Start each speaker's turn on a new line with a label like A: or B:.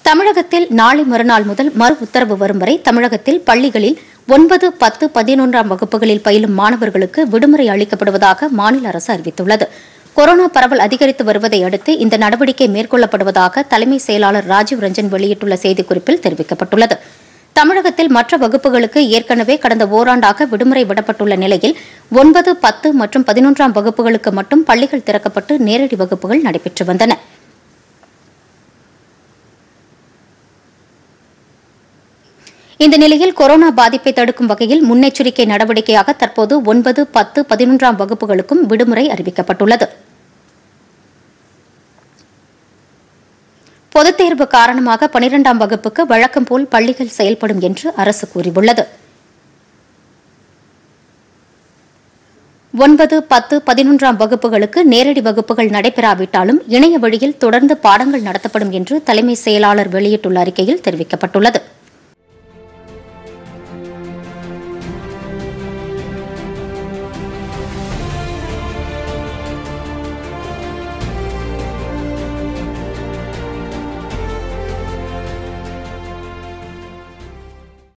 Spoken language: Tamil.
A: தமிழகத்தில் நாளை மறுநாள் முதல் மறு உத்தரவு வரும் வரை தமிழகத்தில் பள்ளிகளில் ஒன்பது பத்து பதினொன்றாம் வகுப்புகளில் பயிலும் மாணவர்களுக்கு விடுமுறை அளிக்கப்படுவதாக மாநில அரசு அறிவித்துள்ளது கொரோனா பரவல் அதிகரித்து வருவதை அடுத்து இந்த நடவடிக்கை மேற்கொள்ளப்படுவதாக தலைமை செயலாளர் ராஜீவ் ரஞ்சன் வெளியிட்டுள்ள செய்திக்குறிப்பில் தெரிவிக்கப்பட்டுள்ளது தமிழகத்தில் மற்ற வகுப்புகளுக்கு ஏற்கனவே கடந்த ஓராண்டாக விடுமுறை விடப்பட்டுள்ள நிலையில் ஒன்பது பத்து மற்றும் பதினொன்றாம் வகுப்புகளுக்கு மட்டும் பள்ளிகள் திறக்கப்பட்டு நேரடி வகுப்புகள் நடைபெற்று வந்தன இந்த நிலையில் கொரோனா பாதிப்பை தடுக்கும் வகையில் முன்னெச்சரிக்கை நடவடிக்கையாக தற்போது ஒன்பது பத்து பதினொன்றாம் வகுப்புகளுக்கும் விடுமுறை அறிவிக்கப்பட்டுள்ளது பொதுத் தேர்வு காரணமாக பனிரெண்டாம் வகுப்புக்கு வழக்கம் போல் பள்ளிகள் செயல்படும் என்று அரசு கூறியுள்ளது ஒன்பது பத்து பதினொன்றாம் வகுப்புகளுக்கு நேரடி வகுப்புகள் நடைபெறாவிட்டாலும் இணைய வழியில் தொடர்ந்து பாடங்கள் நடத்தப்படும் என்று தலைமை செயலாளர் வெளியிட்டுள்ள அறிக்கையில் தெரிவிக்கப்பட்டுள்ளது